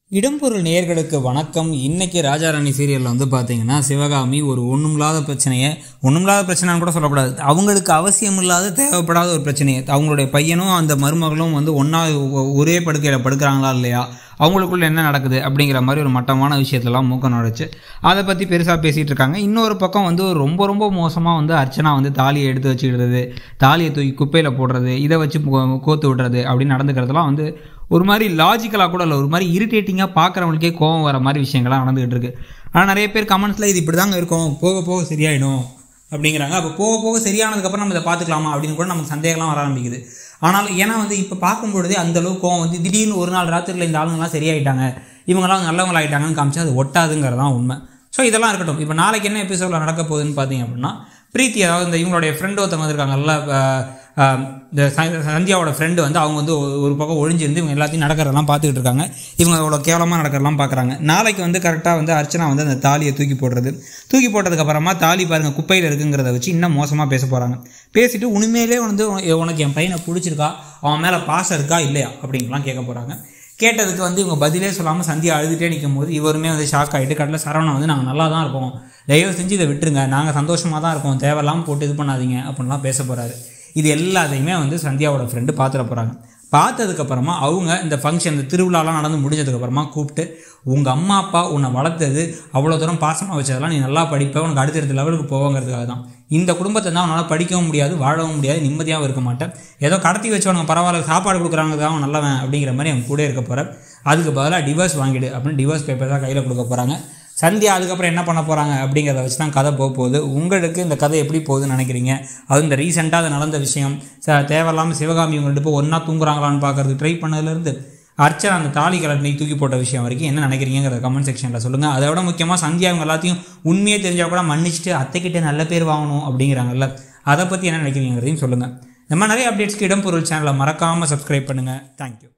இடம்பொருள் நேயர்களுக்கு வணக்கம் இன்னைக்கு ராஜாராணி சீரியலில் வந்து பார்த்தீங்கன்னா சிவகாமி ஒரு ஒன்றுமில்லாத பிரச்சனையை ஒன்றுமில்லாத பிரச்சனைன்னு கூட சொல்லக்கூடாது அவங்களுக்கு அவசியம் இல்லாத தேவைப்படாத ஒரு பிரச்சனையை அவங்களுடைய பையனும் அந்த மருமகளும் வந்து ஒன்றா ஒரே படுக்கையில் படுக்கிறாங்களா இல்லையா அவங்களுக்குள்ள என்ன நடக்குது அப்படிங்கிற மாதிரி ஒரு மட்டமான விஷயத்தெல்லாம் மூக்கம் நுழைச்சு அதை பற்றி பெருசாக பேசிகிட்டு இருக்காங்க இன்னொரு பக்கம் வந்து ரொம்ப ரொம்ப மோசமாக வந்து அர்ச்சனா வந்து தாலியை எடுத்து வச்சுக்கிடுறது தாலியை தூக்கி குப்பையில் போடுறது இதை வச்சு கோ- கோத்து விடுறது அப்படின்னு நடந்துக்கிறதுலாம் வந்து ஒரு மாதிரி லாஜிக்கலாக கூட இல்லை ஒரு மாதிரி இரிட்டேட்டிங்காக பார்க்குறவங்களுக்கே கோவம் வர மாதிரி விஷயங்கள்லாம் நடந்துகிட்டு இருக்கு ஆனால் நிறைய பேர் கமெண்ட்ஸில் இது இப்படி தாங்க இருக்கும் போக போக சரியாயிடும் அப்படிங்கிறாங்க அப்போ போக போக சரியானதுக்கப்புறம் நம்ம இதை பார்த்துக்கலாமா அப்படின்னு கூட நமக்கு சந்தேகம்லாம் வர ஆரம்பிக்குது ஆனால் ஏன்னா வந்து இப்போ பார்க்கும்பொழுதே அந்த அளவுக்கு கோவம் வந்து திடீர்னு ஒரு நாள் ராத்திரியில் இந்த ஆளுங்கெல்லாம் சரியாயிட்டாங்க இவங்கெல்லாம் நல்லவங்களா ஆயிட்டாங்கன்னு காமிச்சா அது ஒட்டாதுங்கிறது தான் உண்மை ஸோ இதெல்லாம் இருக்கட்டும் இப்போ நாளைக்கு என்ன எபிசோடில் நடக்க போகுதுன்னு பார்த்தீங்க அப்படின்னா பிரீத்தி அதாவது இந்த இவங்களுடைய ஃப்ரெண்டு ஒருத்தவங்க வந்திருக்காங்கல்ல அஹ், அஹ், இந்த ச- சந்தியாவோட ஃப்ரெண்டு வந்து அவங்க வந்து ஒரு- ஒரு பக்கம் ஒழிஞ்சிருந்து இவங்க எல்லாத்தையும் நடக்கிறதெல்லாம் பார்த்துக்கிட்டு இருக்காங்க இவங்க அவ்வளோ கேவலமாக நடக்கிறதெல்லாம் பார்க்குறாங்க நாளைக்கு வந்து கரெக்டாக வந்து அர்ச்சனா வந்து அந்த தாலியை தூக்கி போடுறது தூக்கி போட்டதுக்கப்புறமா தாலி பாருங்க குப்பையில் இருக்குங்கிறத வச்சு இன்னும் மோசமாக பேச போகிறாங்க பேசிட்டு உண்மையிலே வந்து உன- உனக்கு என் பையனை பிடிச்சிருக்கா அவன் மேலே பாசம் இருக்கா இல்லையா அப்படின்லாம் கேட்க போகிறாங்க கேட்டதுக்கு வந்து இவங்க பதிலே சொல்லாமல் சந்தியா அழுதுகிட்டே நிற்கும் போது இவருமே வந்து ஷாக் ஆகிட்டு கடையில் சரவணன் வந்து நாங்கள் நல்லா தான் இருக்கோம் தயவு செஞ்சு இதை விட்டுருங்க நாங்கள் சந்தோஷமாக தான் இருக்கோம் தேவையில்லாமல் போட்டு இது பண்ணாதீங்க அப்படின்லாம் பேச போகிறாரு இது எல்லாத்தையுமே வந்து சந்தியாவோட ஃப்ரெண்டு பார்த்துட போகிறாங்க பார்த்ததுக்கப்புறமா அவங்க இந்த ஃபங்க்ஷன் இந்த திருவிழாலாம் நடந்து முடிஞ்சதுக்கப்புறமா கூப்பிட்டு உங்கள் அம்மா அப்பா உன்னை வளர்த்தது அவ்வளோ தூரம் பாசமாக வச்சதெல்லாம் நீ நல்லா படிப்ப உனக்கு அடுத்தடுத்த லெவலுக்கு போவங்கிறதுக்காக தான் இந்த குடும்பத்தை தான் உன்னால் படிக்கவும் முடியாது வாழவும் முடியாது நிம்மதியாகவும் இருக்க மாட்டேன் ஏதோ கடத்தி வச்சவனுங்க பரவாயில்ல சாப்பாடு கொடுக்குறாங்க அவன் நல்லவன் அப்படிங்கிற மாதிரி அவன் கூட இருக்க போகிற அதுக்கு பதிலாக டிவோர்ஸ் வாங்கிடு அப்படின்னு டிவோர்ஸ் பேப்பர் தான் கையில் கொடுக்க போகிறாங்க சந்தியா அதுக்கப்புறம் என்ன பண்ண போகிறாங்க அப்படிங்கிறத வச்சு தான் கதை போக போகுது உங்களுக்கு இந்த கதை எப்படி போகுதுன்னு நினைக்கிறீங்க அது இந்த ரீசெண்டாக அது நடந்த விஷயம் ச தேவையில்லாமல் சிவகாமி இவங்கள்ட்ட போய் ஒன்றா தூங்குறாங்களான்னு பார்க்கறதுக்கு ட்ரை பண்ணதுலேருந்து அர்ச்சனா அந்த தாலி கலர் தூக்கி போட்ட விஷயம் வரைக்கும் என்ன நினைக்கிறீங்கிறத கமெண்ட் செக்ஷனில் சொல்லுங்கள் அதை விட முக்கியமாக சந்தியா இவங்க எல்லாத்தையும் உண்மையே தெரிஞ்சால் கூட மன்னிச்சுட்டு அத்தைக்கிட்ட நல்ல பேர் வாங்கணும் அப்படிங்கிறாங்கல்ல அதை பற்றி என்ன நினைக்கிறீங்கிறதையும் சொல்லுங்கள் இந்த மாதிரி நிறைய அப்டேட்ஸ்க்கு இடம்பொருள் சேனலை மறக்காமல் சப்ஸ்கிரைப் பண்ணுங்கள் தேங்க்யூ